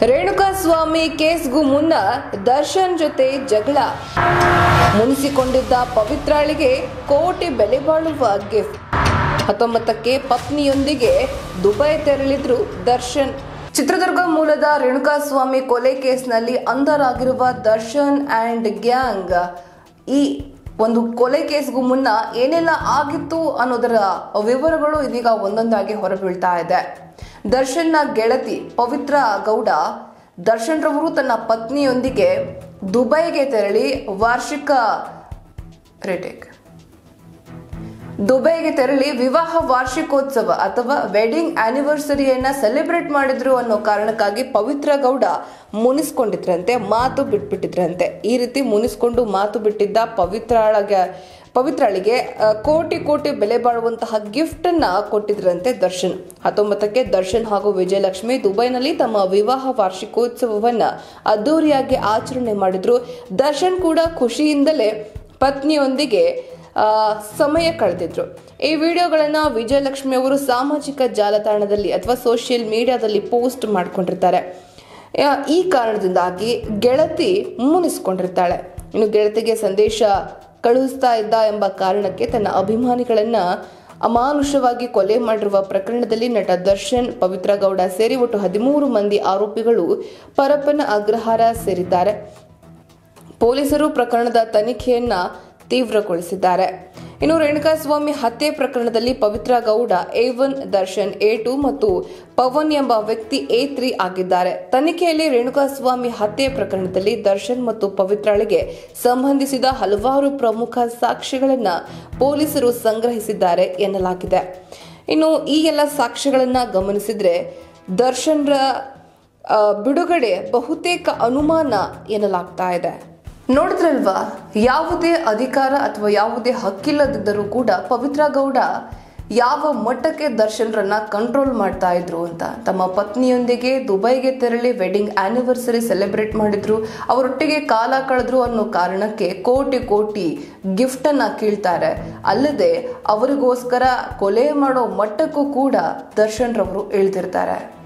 ರೇಣುಕಾ ಸ್ವಾಮಿ ಕೇಸ್ಗೂ ಮುನ್ನ ದರ್ಶನ್ ಜೊತೆ ಜಗಳ ಮುನಿಸಿಕೊಂಡಿದ್ದ ಪವಿತ್ರಾಳಿಗೆ ಕೋಟಿ ಬೆಲೆ ಬಾಳುವ ಗಿಫ್ಟ್ ಹತ್ತೊಂಬತ್ತಕ್ಕೆ ಪತ್ನಿಯೊಂದಿಗೆ ದುಬೈ ತೆರಳಿದ್ರು ದರ್ಶನ್ ಚಿತ್ರದುರ್ಗ ಮೂಲದ ರೇಣುಕಾ ಸ್ವಾಮಿ ಕೊಲೆ ಕೇಸ್ನಲ್ಲಿ ಅಂಧರಾಗಿರುವ ದರ್ಶನ್ ಅಂಡ್ ಗ್ಯಾಂಗ್ ಈ ಒಂದು ಕೊಲೆ ಕೇಸ್ಗೂ ಮುನ್ನ ಏನೆಲ್ಲ ಆಗಿತ್ತು ಅನ್ನೋದರ ವಿವರಗಳು ಇದೀಗ ಒಂದೊಂದಾಗಿ ಹೊರಬೀಳ್ತಾ ಇದೆ ದರ್ಶನ್ನ ಗೆಳತಿ ಪವಿತ್ರ ಗೌಡ ದರ್ಶನ್ ರವರು ತನ್ನ ಪತ್ನಿಯೊಂದಿಗೆ ದುಬೈಗೆ ತೆರಳಿ ವಾರ್ಷಿಕ ರಿಟೇಕ್ ದುಬೈಗೆ ತೆರಳಿ ವಿವಾಹ ವಾರ್ಷಿಕೋತ್ಸವ ಅಥವಾ ವೆಡ್ಡಿಂಗ್ ಆನಿವರ್ಸರಿಯನ್ನ ಸೆಲೆಬ್ರೇಟ್ ಮಾಡಿದ್ರು ಅನ್ನೋ ಕಾರಣಕ್ಕಾಗಿ ಪವಿತ್ರ ಗೌಡ ಮುನಿಸ್ಕೊಂಡಿದ್ರಂತೆ ಮಾತು ಬಿಟ್ಬಿಟ್ಟಿದ್ರಂತೆ ಈ ರೀತಿ ಮುನಿಸ್ಕೊಂಡು ಮಾತು ಬಿಟ್ಟಿದ್ದ ಪವಿತ್ರಾಳಗೆ ಪವಿತ್ರಾಳಿಗೆ ಆ, ಕೋಟಿ ಕೋಟಿ ಬೆಲೆ ಬಾಳುವಂತಹ ಗಿಫ್ಟ್ ಅನ್ನ ಕೊಟ್ಟಿದ್ರಂತೆ ದರ್ಶನ್ ಹತ್ತೊಂಬತ್ತಕ್ಕೆ ದರ್ಶನ್ ಹಾಗೂ ವಿಜಯಲಕ್ಷ್ಮಿ ದುಬೈನಲ್ಲಿ ತಮ್ಮ ವಿವಾಹ ವಾರ್ಷಿಕೋತ್ಸವವನ್ನ ಅದ್ದೂರಿಯಾಗಿ ಆಚರಣೆ ಮಾಡಿದ್ರು ದರ್ಶನ್ ಕೂಡ ಖುಷಿಯಿಂದಲೇ ಪತ್ನಿಯೊಂದಿಗೆ ಆ, ಸಮಯ ಕಳೆದಿದ್ರು ಈ ವಿಡಿಯೋಗಳನ್ನ ವಿಜಯಲಕ್ಷ್ಮಿ ಅವರು ಸಾಮಾಜಿಕ ಜಾಲತಾಣದಲ್ಲಿ ಅಥವಾ ಸೋಷಿಯಲ್ ಮೀಡಿಯಾದಲ್ಲಿ ಪೋಸ್ಟ್ ಮಾಡ್ಕೊಂಡಿರ್ತಾರೆ ಆ, ಈ ಕಾರಣದಿಂದಾಗಿ ಗೆಳತಿ ಮುನಿಸ್ಕೊಂಡಿರ್ತಾಳೆ ಇನ್ನು ಗೆಳತಿಗೆ ಸಂದೇಶ ಕಳುಹಿಸ್ತಾ ಇದ್ದ ಎಂಬ ಕಾರಣಕ್ಕೆ ತನ್ನ ಅಭಿಮಾನಿಗಳನ್ನ ಅಮಾನುಷವಾಗಿ ಕೊಲೆ ಮಾಡಿರುವ ಪ್ರಕರಣದಲ್ಲಿ ನಟ ದರ್ಶನ್ ಪವಿತ್ರ ಗೌಡ ಸೇರಿ ಒಟ್ಟು ಹದಿಮೂರು ಮಂದಿ ಆರೋಪಿಗಳು ಪರಪ್ಪನ ಅಗ್ರಹಾರ ಸೇರಿದ್ದಾರೆ ಪೊಲೀಸರು ಪ್ರಕರಣದ ತನಿಖೆಯನ್ನ ತೀವ್ರಗೊಳಿಸಿದ್ದಾರೆ ಇನ್ನು ರೇಣುಕಾಸ್ವಾಮಿ ಹತ್ಯೆ ಪ್ರಕರಣದಲ್ಲಿ Pavithra Gowda A one Darshan A two ಮತ್ತು ಪವನ್ ಎಂಬ ವ್ಯಕ್ತಿ ಎ ತ್ರೀ ಆಗಿದ್ದಾರೆ ತನಿಖೆಯಲ್ಲಿ ರೇಣುಕಾಸ್ವಾಮಿ ಹತ್ಯೆ ಪ್ರಕರಣದಲ್ಲಿ ದರ್ಶನ್ ಮತ್ತು ಪವಿತ್ರಾಳಿಗೆ ಸಂಬಂಧಿಸಿದ ಹಲವಾರು ಪ್ರಮುಖ ಸಾಕ್ಷ್ಯಗಳನ್ನ ಪೊಲೀಸರು ಸಂಗ್ರಹಿಸಿದ್ದಾರೆ ಎನ್ನಲಾಗಿದೆ ಇನ್ನು ಈ ಎಲ್ಲ ಸಾಕ್ಷ್ಯಗಳನ್ನ ಗಮನಿಸಿದ್ರೆ ದರ್ಶನ್ರ ಆ, ಬಿಡುಗಡೆ ಬಹುತೇಕ ಅನುಮಾನ ಎನ್ನಲಾಗ್ತಾ ಇದೆ ನೋಡಿದ್ರಲ್ವಾ ಯಾವುದೇ ಅಧಿಕಾರ ಅಥವಾ ಯಾವುದೇ ಹಕ್ಕಿಲ್ಲದಿದ್ದರೂ ಕೂಡ ಪವಿತ್ರ ಗೌಡ ಯಾವ ಮಟ್ಟಕ್ಕೆ ದರ್ಶನ್ರನ್ನ ಕಂಟ್ರೋಲ್ ಮಾಡ್ತಾ ಇದ್ರು ಅಂತ ತಮ್ಮ ಪತ್ನಿಯೊಂದಿಗೆ ದುಬೈಗೆ ತೆರಳಿ ವೆಡ್ಡಿಂಗ್ ಆನಿವರ್ಸರಿ ಸೆಲೆಬ್ರೇಟ್ ಮಾಡಿದ್ರು ಅವರೊಟ್ಟಿಗೆ ಕಾಲ ಕಳೆದ್ರು ಅನ್ನೋ ಕಾರಣಕ್ಕೆ ಕೋಟಿ ಕೋಟಿ ಗಿಫ್ಟ್ ಅನ್ನ ಕೀಳ್ತಾರೆ ಅಲ್ಲದೆ ಅವರಿಗೋಸ್ಕರ ಕೊಲೆ ಮಾಡೋ ಮಟ್ಟಕ್ಕೂ ಕೂಡ ದರ್ಶನ್ ರವರು ಇಳ್ದಿರ್ತಾರೆ